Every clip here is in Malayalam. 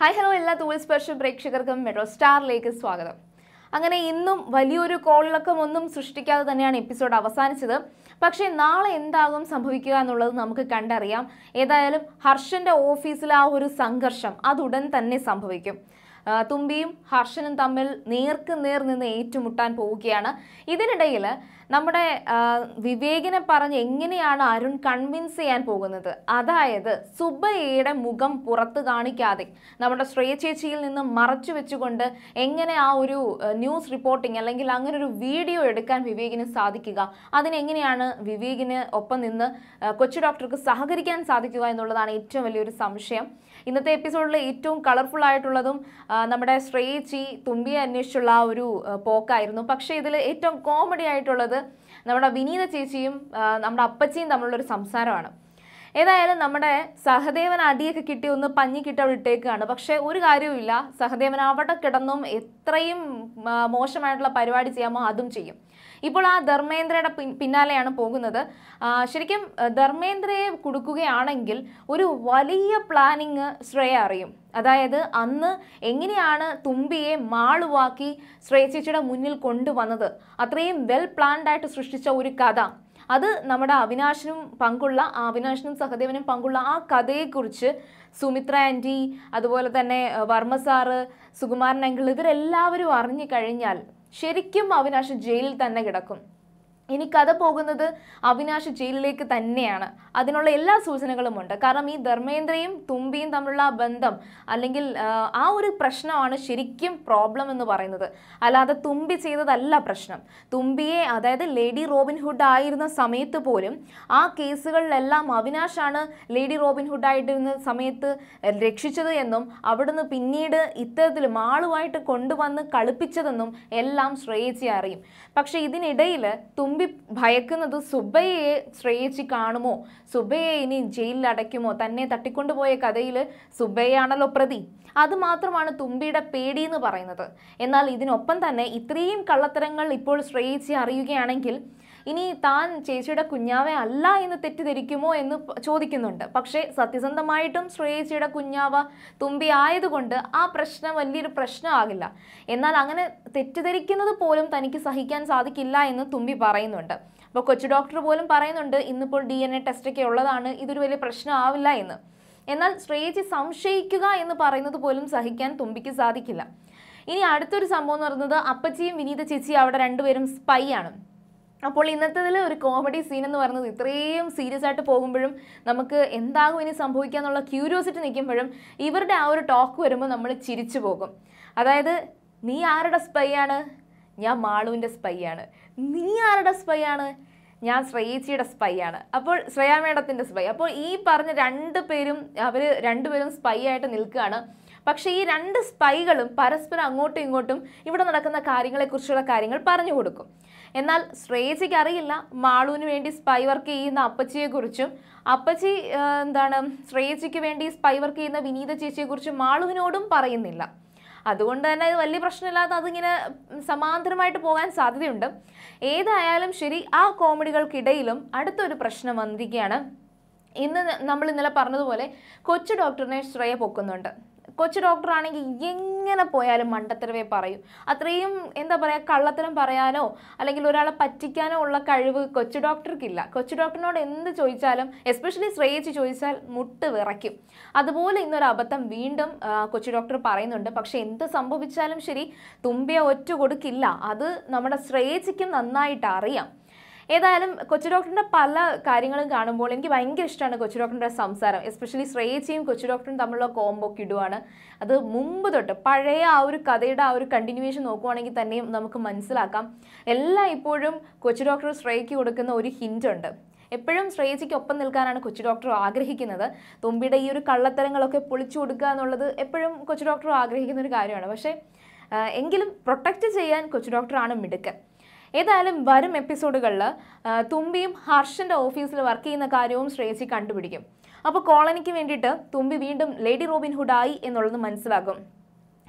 ഹായ് ഹലോ എല്ലാ തൂവൽ സ്പെഷ്യൽ പ്രേക്ഷകർക്കും മെട്രോ സ്റ്റാറിലേക്ക് സ്വാഗതം അങ്ങനെ ഇന്നും വലിയൊരു കോളിളക്കം ഒന്നും സൃഷ്ടിക്കാതെ തന്നെയാണ് എപ്പിസോഡ് അവസാനിച്ചത് പക്ഷേ നാളെ എന്താകും സംഭവിക്കുക എന്നുള്ളത് നമുക്ക് കണ്ടറിയാം ഏതായാലും ഹർഷന്റെ ഓഫീസിലെ ആ ഒരു സംഘർഷം അതുടൻ തന്നെ സംഭവിക്കും ആ, തുമ്പിയും ഹർഷനും തമ്മിൽ നേർക്ക് നേർ നിന്ന് ഏറ്റുമുട്ടാൻ പോവുകയാണ് ഇതിനിടയിൽ നമ്മുടെ ആ, വിവേകിനെ പറഞ്ഞ് എങ്ങനെയാണ് അരുൺ കൺവിൻസ് ചെയ്യാൻ പോകുന്നത് അതായത് സുബയ്യയുടെ മുഖം പുറത്ത് കാണിക്കാതെ നമ്മുടെ ശ്രേയ ചേച്ചിയിൽ നിന്ന് മറച്ചു വെച്ചുകൊണ്ട് എങ്ങനെ ആ ഒരു ആ, ന്യൂസ് റിപ്പോർട്ടിംഗ് അല്ലെങ്കിൽ അങ്ങനെ ഒരു വീഡിയോ എടുക്കാൻ വിവേകിന് സാധിക്കുക അതിനെങ്ങനെയാണ് വിവേകിന് ഒപ്പം നിന്ന് ആ, കൊച്ചു ഡോക്ടർക്ക് സഹകരിക്കാൻ സാധിക്കുക എന്നുള്ളതാണ് ഏറ്റവും വലിയൊരു സംശയം ഇന്നത്തെ എപ്പിസോഡിൽ ഏറ്റവും കളർഫുൾ ആയിട്ടുള്ളതും ആ, നമ്മുടെ ശ്രേയച്ചി തുമ്പിയെ അന്വേഷിച്ചുള്ള ആ ഒരു ആ, പോക്കായിരുന്നു പക്ഷേ ഇതിൽ ഏറ്റവും കോമഡി ആയിട്ടുള്ളത് നമ്മുടെ വിനീത ചേച്ചിയും ആ, നമ്മുടെ അപ്പച്ചിയും തമ്മിലുള്ള ഒരു സംസാരമാണ് ഏതായാലും നമ്മുടെ സഹദേവൻ അടിയൊക്കെ കിട്ടി ഒന്ന് പഞ്ഞി കിട്ടി അവിടെ ഇട്ടേക്കാണ് പക്ഷേ ഒരു കാര്യവുമില്ല സഹദേവൻ അവിടെ കിടന്നും എത്രയും ആ, മോശമായിട്ടുള്ള പരിപാടി ചെയ്യാമോ അതും ചെയ്യും ഇപ്പോൾ ആ ധർമ്മേന്ദ്രയുടെ പിൻ- പിന്നാലെയാണ് പോകുന്നത് ആ, ശരിക്കും ആ, ധർമ്മേന്ദ്രയെ കൊടുക്കുകയാണെങ്കിൽ ഒരു വലിയ പ്ലാനിങ് ശ്രേയ അറിയും അതായത് അന്ന് എങ്ങനെയാണ് തുമ്പിയെ മാളുവാക്കി ശ്രേയ ചേച്ചിയുടെ മുന്നിൽ കൊണ്ടുവന്നത് അത്രയും വെൽ പ്ലാൻഡ് ആയിട്ട് സൃഷ്ടിച്ച ഒരു കഥ അത് നമ്മുടെ അവിനാശിനും പങ്കുള്ള ആ അവിനാശിനും സഹദേവനും പങ്കുള്ള ആ കഥയെക്കുറിച്ച് സുമിത്ര ആൻറ്റി അതുപോലെ തന്നെ അഹ്, വർമ്മ സാറ് സുകുമാരൻ അങ്കിൾ ഇവരെല്ലാവരും അറിഞ്ഞു കഴിഞ്ഞാൽ ശരിക്കും അവിനാശ് ജയിലിൽ തന്നെ കിടക്കും ഇനി കഥ പോകുന്നത് അവിനാശ് ജയിലിലേക്ക് തന്നെയാണ് അതിനുള്ള എല്ലാ സൂചനകളും ഉണ്ട് കാരണം ഈ ധർമ്മേന്ദ്രയും തുമ്പിയും തമ്മിലുള്ള ആ ബന്ധം അല്ലെങ്കിൽ ആ, ആ ഒരു പ്രശ്നമാണ് ശരിക്കും പ്രോബ്ലം എന്ന് പറയുന്നത് അല്ലാതെ തുമ്പി ചെയ്തതല്ല പ്രശ്നം തുമ്പിയെ അതായത് ലേഡി റോബിൻഹുഡ് ആയിരുന്ന സമയത്ത് പോലും ആ കേസുകളിലെല്ലാം അവിനാശാണ് ലേഡി റോബിൻഹുഡ് ആയിട്ടിരുന്ന സമയത്ത് രക്ഷിച്ചത് എന്നും അവിടുന്ന് പിന്നീട് ഇത്തരത്തിൽ മാളുമായിട്ട് കൊണ്ടുവന്ന് കളിപ്പിച്ചതെന്നും എല്ലാം ശ്രേയച്ചി അറിയും പക്ഷെ ഇതിനിടയിൽ തുമ്പി ഭയക്കുന്നത് സുബയ്യയെ ശ്രേയച്ചി കാണുമോ സുബയ്യെ ഇനി ജയിലിൽ അടയ്ക്കുമോ തന്നെ തട്ടിക്കൊണ്ടുപോയ കഥയിൽ സുബയ്യാണല്ലോ പ്രതി അത് മാത്രമാണ് തുമ്പിയുടെ പേടി എന്ന് പറയുന്നത് എന്നാൽ ഇതിനൊപ്പം തന്നെ ഇത്രയും കള്ളത്തരങ്ങൾ ഇപ്പോൾ ശ്രേയിച്ച് അറിയുകയാണെങ്കിൽ ഇനി താൻ ചേച്ചിയുടെ കുഞ്ഞാവെ അല്ല എന്ന് തെറ്റിദ്ധരിക്കുമോ എന്ന് പ- ചോദിക്കുന്നുണ്ട് പക്ഷേ സത്യസന്ധമായിട്ടും ശ്രേയച്ചിയുടെ കുഞ്ഞാവ തുമ്പി ആയതുകൊണ്ട് ആ പ്രശ്നം വലിയൊരു പ്രശ്നമാകില്ല എന്നാൽ അങ്ങനെ തെറ്റിദ്ധരിക്കുന്നത് പോലും തനിക്ക് സഹിക്കാൻ സാധിക്കില്ല എന്ന് തുമ്പി പറയുന്നുണ്ട് അപ്പോൾ കൊച്ചു ഡോക്ടർ പോലും പറയുന്നുണ്ട് ഇന്നിപ്പോൾ ഡി എൻ എ ടെസ്റ്റൊക്കെ ഉള്ളതാണ് ഇതൊരു വലിയ പ്രശ്നമാവില്ല എന്ന് എന്നാൽ ശ്രേയച്ചി സംശയിക്കുക എന്ന് പറയുന്നത് പോലും സഹിക്കാൻ തുമ്പിക്ക് സാധിക്കില്ല ഇനി അടുത്തൊരു സംഭവം എന്ന് പറയുന്നത് അപ്പച്ചിയും വിനീത ചേച്ചിയും അവിടെ രണ്ടുപേരും സ്പൈ ആണ് അപ്പോൾ ഇന്നത്തേതിൽ ഒരു കോമഡി സീൻ എന്ന് പറയുന്നത് ഇത്രയും സീരിയസ് ആയിട്ട് പോകുമ്പോഴും നമുക്ക് എന്താകും ഇനി സംഭവിക്കുക എന്നുള്ള ക്യൂരിയോസിറ്റി നിൽക്കുമ്പോഴും ഇവരുടെ ആ ഒരു ടോക്ക് വരുമ്പോൾ നമ്മൾ ചിരിച്ചു പോകും അതായത് നീ ആരുടെ സ്പൈ ആണ് ഞാൻ മാളുവിൻ്റെ സ്പൈ ആണ് നീ ആരുടെ സ്പൈ ആണ് ഞാൻ ശ്രേയച്ചിയുടെ സ്പൈ ആണ് അപ്പോൾ ശ്രേയ മേഡത്തിൻ്റെ സ്പൈ അപ്പോൾ ഈ പറഞ്ഞ രണ്ട് പേരും അവർ രണ്ടുപേരും സ്പൈ ആയിട്ട് നിൽക്കുകയാണ് പക്ഷേ ഈ രണ്ട് സ്പൈകളും പരസ്പരം അങ്ങോട്ടും ഇങ്ങോട്ടും ഇവിടെ നടക്കുന്ന കാര്യങ്ങളെക്കുറിച്ചുള്ള കാര്യങ്ങൾ പറഞ്ഞു കൊടുക്കും എന്നാൽ ശ്രേയച്ചിക്ക് അറിയില്ല മാളുവിന് വേണ്ടി സ്പൈ വർക്ക് ചെയ്യുന്ന അപ്പച്ചിയെക്കുറിച്ചും അപ്പച്ചി ആ, എന്താണ് ശ്രേയച്ചിക്ക് വേണ്ടി സ്പൈ വർക്ക് ചെയ്യുന്ന വിനീത ചേച്ചിയെക്കുറിച്ചും മാളുവിനോടും പറയുന്നില്ല അതുകൊണ്ട് തന്നെ ഇത് വലിയ പ്രശ്നമില്ലാതെ അതിങ്ങനെ സമാന്തരമായിട്ട് പോകാൻ സാധ്യതയുണ്ട് ഏതായാലും ശരി ആ കോമഡികൾക്കിടയിലും അടുത്തൊരു പ്രശ്നം വന്നിരിക്കുകയാണ് ഇന്ന് നമ്മൾ ഇന്നലെ പറഞ്ഞതുപോലെ കൊച്ചു ഡോക്ടറിനെ ശ്രേയ പൊക്കുന്നുണ്ട് കൊച്ചു ഡോക്ടർ ആണെങ്കിൽ എങ്ങനെ പോയാലും മണ്ടത്തരവേ പറയൂ അത്രയും എന്താ പറയുക കള്ളത്തരം പറയാനോ അല്ലെങ്കിൽ ഒരാളെ പറ്റിക്കാനോ ഉള്ള കഴിവ് കൊച്ചു ഡോക്ടർക്കില്ല കൊച്ചു ഡോക്ടറിനോട് എന്ത് ചോദിച്ചാലും എസ്പെഷ്യലി ശ്രേയിച്ച് ചോദിച്ചാൽ മുട്ട് വിറയ്ക്കും അതുപോലെ ഇന്നൊരു അബദ്ധം വീണ്ടും ആ, കൊച്ചു ഡോക്ടർ പറയുന്നുണ്ട് പക്ഷെ എന്ത് സംഭവിച്ചാലും ശരി തുമ്പിയെ ഒറ്റ കൊടുക്കില്ല അത് നമ്മുടെ ശ്രേയച്ചിക്കും നന്നായിട്ട് അറിയാം ഏതായാലും കൊച്ചു ഡോക്ടറിന്റെ പല കാര്യങ്ങളും കാണുമ്പോൾ എനിക്ക് ഭയങ്കര ഇഷ്ടമാണ് കൊച്ചു ഡോക്ടറിന്റെ സംസാരം എസ്പെഷ്യലി ശ്രേയച്ചിയും കൊച്ചു ഡോക്ടറും തമ്മിലുള്ള കോംബോ കിടുവാണ് അത് മുമ്പ് തൊട്ട് പഴയ ആ ഒരു കഥയുടെ ആ ഒരു കണ്ടിന്യൂവേഷൻ നോക്കുവാണെങ്കിൽ തന്നെയും നമുക്ക് മനസ്സിലാക്കാം എല്ലാം ഇപ്പോഴും കൊച്ചു ഡോക്ടർ ശ്രേയയ്ക്ക് കൊടുക്കുന്ന ഒരു ഹിന്റ് ഉണ്ട് എപ്പോഴും ശ്രേയച്ചിക്ക് ഒപ്പം നിൽക്കാനാണ് കൊച്ചു ഡോക്ടർ ആഗ്രഹിക്കുന്നത് തുമ്പിയുടെ ഈ ഒരു കള്ളത്തരങ്ങളൊക്കെ പൊളിച്ചു കൊടുക്കുക എന്നുള്ളത് എപ്പോഴും കൊച്ചു ഡോക്ടർ ആഗ്രഹിക്കുന്ന ഒരു കാര്യമാണ് പക്ഷേ ആ, എങ്കിലും പ്രൊട്ടക്റ്റ് ചെയ്യാൻ കൊച്ചു ഡോക്ടറാണ് മിടുക്കൻ ഏതായാലും വരും എപ്പിസോഡുകളിൽ തുമ്പിയും ഹർഷന്റെ ഓഫീസിൽ വർക്ക് ചെയ്യുന്ന കാര്യവും ശ്രേയസി കണ്ടുപിടിക്കും അപ്പോൾ കോളനിക്ക് വേണ്ടിയിട്ട് തുമ്പി വീണ്ടും ലേഡി റോബിൻ ഹുഡ് ആയി എന്നുള്ളത് മനസ്സിലാക്കും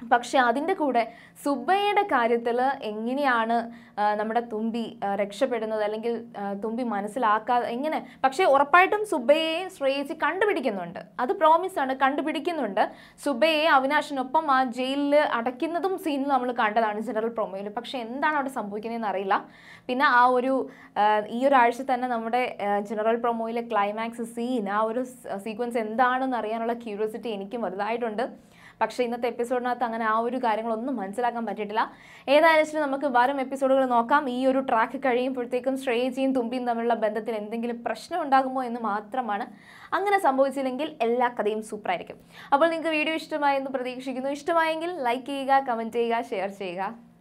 പക്ഷെ അതിൻ്റെ കൂടെ സുബയുടെ കാര്യത്തിൽ എങ്ങനെയാണ് ആ, നമ്മുടെ തുമ്പി ആ, രക്ഷപ്പെടുന്നത് അല്ലെങ്കിൽ ആ, തുമ്പി മനസ്സിലാക്കാതെ എങ്ങനെ പക്ഷേ ഉറപ്പായിട്ടും സുബയെ ശ്രേയസി കണ്ടുപിടിക്കുന്നുണ്ട് അത് പ്രോമിസ് ആണ് കണ്ടുപിടിക്കുന്നുണ്ട് സുബയെ അവിനാശിനൊപ്പം ആ ജയിലിൽ അടയ്ക്കുന്നതും സീനിൽ നമ്മൾ കണ്ടതാണ് ജനറൽ പ്രൊമോയിൽ പക്ഷെ എന്താണ് അവിടെ സംഭവിക്കുന്നതെന്ന് അറിയില്ല പിന്നെ ആ ഒരു ആ, ഈ ഒരു ആഴ്ച തന്നെ നമ്മുടെ ആ, ജനറൽ പ്രൊമോയിലെ ക്ലൈമാക്സ് സീൻ ആ ഒരു സീക്വൻസ് എന്താണെന്ന് അറിയാനുള്ള ക്യൂരിയോസിറ്റി എനിക്കും വലുതായിട്ടുണ്ട് പക്ഷേ ഇന്നത്തെ എപ്പിസോഡിനകത്ത് അങ്ങനെ ആ ഒരു കാര്യങ്ങളൊന്നും മനസ്സിലാക്കാൻ പറ്റിയിട്ടില്ല ഏതായാലും ശരി നമുക്ക് വരും എപ്പിസോഡുകൾ നോക്കാം ഈ ഒരു ട്രാക്ക് കഴിയുമ്പോഴത്തേക്കും ശ്രേയജിയും തുമ്പിയും തമ്മിലുള്ള ബന്ധത്തിൽ എന്തെങ്കിലും പ്രശ്നം ഉണ്ടാകുമോ എന്ന് മാത്രമാണ് അങ്ങനെ സംഭവിച്ചില്ലെങ്കിൽ എല്ലാ കഥയും സൂപ്പറായിരിക്കും അപ്പോൾ നിങ്ങൾക്ക് വീഡിയോ ഇഷ്ടമായെന്ന് പ്രതീക്ഷിക്കുന്നു ഇഷ്ടമായെങ്കിൽ ലൈക്ക് ചെയ്യുക കമൻറ്റ് ചെയ്യുക ഷെയർ ചെയ്യുക